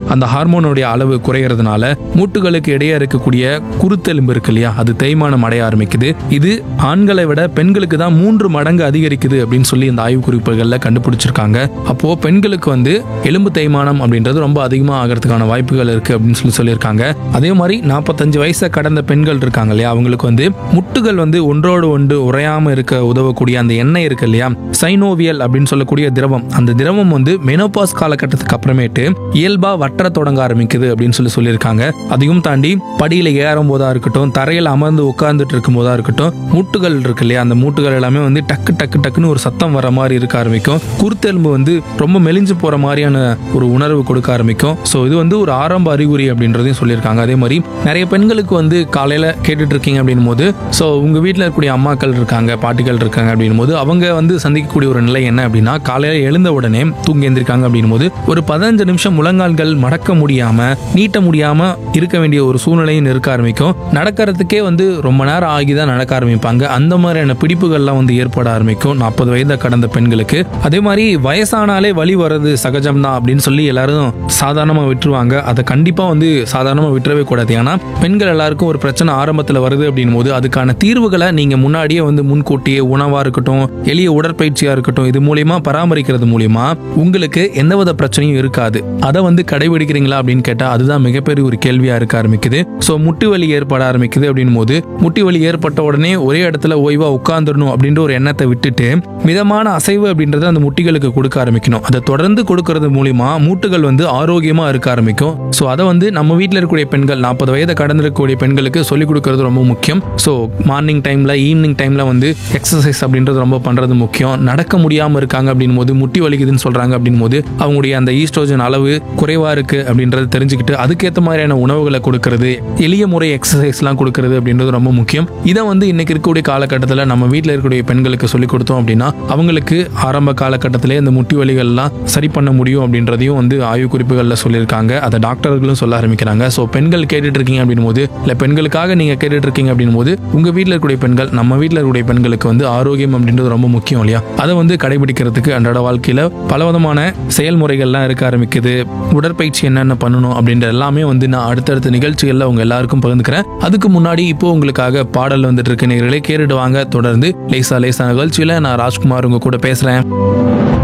அந்த ஹார்மோனுடைய அளவு குறையிறதுனால மூட்டுகளுக்கு இடையே இருக்கக்கூடிய குருத்தெலும்பு இருக்கு இல்லையா அது தேய்மானம் அடைய ஆரம்பிக்குது இது ஆண்களை விட பெண்களுக்கு தான் மூன்று மடங்கு அதிகரிக்குது அப்படின்னு சொல்லி இந்த ஆய்வு குறிப்புகளில் கண்டுபிடிச்சிருக்காங்க அப்போ பெண்களுக்கு வந்து எலும்பு தேய்மானம் அப்படின்றது ரொம்ப அதிகமாக ஆகிறதுக்கான வாய்ப்புகள் இருக்கு அப்படின்னு சொல்லி சொல்லியிருக்காங்க அதே மாதிரி நாற்பத்தஞ்சு வயசை கடந்த பெண்கள் இருக்காங்க இல்லையா அவங்களுக்கு வந்து முட்டுகள் வந்து ஒன்றோடு ஒன்று உறையாம இருக்க உதவக்கூடிய அந்த எண்ணெய் இருக்கு இல்லையா சைனோவியல் அப்படின்னு சொல்லக்கூடிய திரவம் அந்த திரவம் வந்து மெனோபாஸ் காலகட்டத்துக்கு அப்புறமேட்டு இயல்பா வற்ற தொடங்க ஆரம்பிக்குது அப்படின்னு சொல்லி சொல்லியிருக்காங்க அதையும் தாண்டி படியில ஏறும் போதா இருக்கட்டும் தரையில் அமர்ந்து உட்கார்ந்துட்டு இருக்கும் போதா இருக்கட்டும் மூட்டுகள் இருக்கு இல்லையா அந்த மூட்டுகள் எல்லாமே வந்து டக்கு டக்கு டக்குன்னு ஒரு சத்தம் வர மாதிரி இருக்க ஆரம்பிக்கும் குருத்தெலும்பு வந்து ரொம்ப மெலிஞ்சு போற மாதிரியான ஒரு உணர்வு கொடுக்க ஆரம்பிக்கும் ஸோ இது வந்து ஒரு ஆரம்ப அறிகுறி அப்படின்றதையும் சொல்லியிருக்காங்க அதே மாதிரி நிறைய பெண்களுக்கு வந்து காலையில கேட்டுட்டு இருக்கீங்க அப்படின்னும் போது ஸோ உங்க வீட்டில் இருக்கக்கூடிய அம்மாக்கள் இருக்காங்க பாட்டிகள் இருக்காங்க அப்படின்னும் போது அவங்க வந்து சந்திக்கக்கூடிய ஒரு நிலை என்ன அப்படின்னா காலையில எழுந்த உடனே தூங்கி எந்திரிக்காங்க அப்படின்னும் போது ஒரு பதினஞ்சு நிமிஷம் முழங்கால்கள் மடக்க முடியாம நீட்ட முடியாம இருக்க வேண்டிய ஒரு சூழ்நிலையும் இருக்க ஆரம்பிக்கும் நடக்கிறதுக்கே வந்து ரொம்ப நேரம் ஆகி தான் நடக்க ஆரம்பிப்பாங்க அந்த மாதிரியான பிடிப்புகள்லாம் வந்து ஏற்பட ஆரம்பிக்கும் நாற்பது வயதை கடந்த பெண்களுக்கு அதே மாதிரி வயசானாலே வலி வர்றது சகஜம் தான் அப்படின்னு சொல்லி எல்லாரும் சாதாரணமா விட்டுருவாங்க அதை கண்டிப்பா வந்து சாதாரணமா விட்டுறவே கூடாது ஏன்னா பெண்கள் எல்லாருக்கும் ஒரு பிரச்சனை ஆரம்பத்தில் வருது அப்படின்னும் போது அதுக்கான தீர்வுகளை நீங்க முன்னாடியே வந்து முன்கூட்டியே உணவா இருக்கட்டும் எளிய உடற்பயிற்சியா இருக்கட்டும் இது மூலியமா பராமரிக்கிறது மூலியமா உங்களுக்கு எந்தவித பிரச்சனையும் இருக்காது அதை வந்து கடைபிடிக்கிறீங்களா அப்படின்னு கேட்டா அதுதான் மிகப்பெரிய ஒரு கேள்வியா இருக்க ஆரம்பிக்குது ஸோ முட்டு வலி ஏற்பட ஆரம்பிக்குது அப்படின்னும் போது முட்டி வலி ஏற்பட்ட உடனே ஒரே இடத்துல ஓய்வா உட்கார்ந்துடணும் அப்படின்ற ஒரு எண்ணத்தை விட்டுட்டு மிதமான அசைவு அப்படின்றத அந்த முட்டிகளுக்கு கொடுக்க ஆரம்பிக்கணும் அதை தொடர்ந்து கொடுக்கறது மூலியமா மூட்டுகள் வந்து ஆரோக்கியமா இருக்க ஆரம்பிக்கும் ஸோ அதை வந்து நம்ம வீட்டில் இருக்கக்கூடிய பெண்கள் நாற்பது வயதை கடந்திருக்கக்கூடிய பெண்களுக்கு சொல்லிக் கொடுக்கறது ரொம்ப முக்கியம் ஸோ மார்னிங் டைம்ல ஈவினிங் டைம்ல வந்து எக்ஸசைஸ் அப்படின்றது ரொம்ப பண்றது முக்கியம் நடக்க முடியாம இருக்காங்க அப்படின் போது முட்டி வலிக்குதுன்னு சொல்றாங்க அப்படின் போது அவங்களுடைய அந்த ஈஸ்ட்ரோஜன் அளவு குறைவா இருக்கு அப்படின்றத தெரிஞ்சுக்கிட்டு அதுக்கேற்ற மாதிரியான உணவுகளை கொடுக்கறது எளிய முறை எக்ஸசைஸ்லாம் கொடுக்கறது அப்படின்றது ரொம்ப முக்கியம் இதை வந்து இன்னைக்கு இருக்கக்கூடிய காலகட்டத்தில் நம்ம வீட்டில் இருக்கக்கூடிய பெண்களுக்கு சொல்லிக் கொடுத்தோம் அப்படின்னா அவங்களுக்கு ஆரம்ப காலகட்டத்திலே இந்த முட்டி வலிகள்லாம் சரி பண்ண முடியும் அப்படின்றதையும் வந்து ஆய்வு குறிப்புகளில் சொல்லியிருக்காங்க அதை டாக்டர்களும் சொல்ல ஆரம்பிக்கிறாங்க ஸோ பெண்கள் கேட்டுட்டு இருக்கீங்க அப்படின் போது இல்லை பெண்களுக்காக நீங்க கேட்டுட்டு இருக்கீங்க அப்படின் போது உங்க வீட்டில் இருக்கக்கூடிய பெண்கள் நம்ம வீட்டில் இருக்கக்கூடிய பெண்களுக்கு வந்து ஆரோக்கியம் அப்படின்றது ரொம்ப முக்கியம் இல்லையா அதை வந்து கடைபிடிக்கிறதுக்கு அன்றாட வாழ்க்கையில பலவிதமான செயல்முறைகள்லாம் இருக்க ஆரம்பிக்குது உடற்பயிற்சி என்னென்ன பண்ணணும் அப்படின்ற எல்லாமே வந்து நான் அடுத்தடுத்த நிகழ்ச்சிகளில் உங்க எல்லாருக்கும் பகிர்ந்துக்கிறேன் அதுக்கு முன்னாடி இப்போ உங்களுக்காக பாடல் வந்துட்டு இருக்கு நேர்களே கேட்டுட்டு வாங்க தொடர்ந்து லேசா லேசா நிகழ்ச்சியில நான் ராஜ்குமார் உங்க கூட பேசுறேன்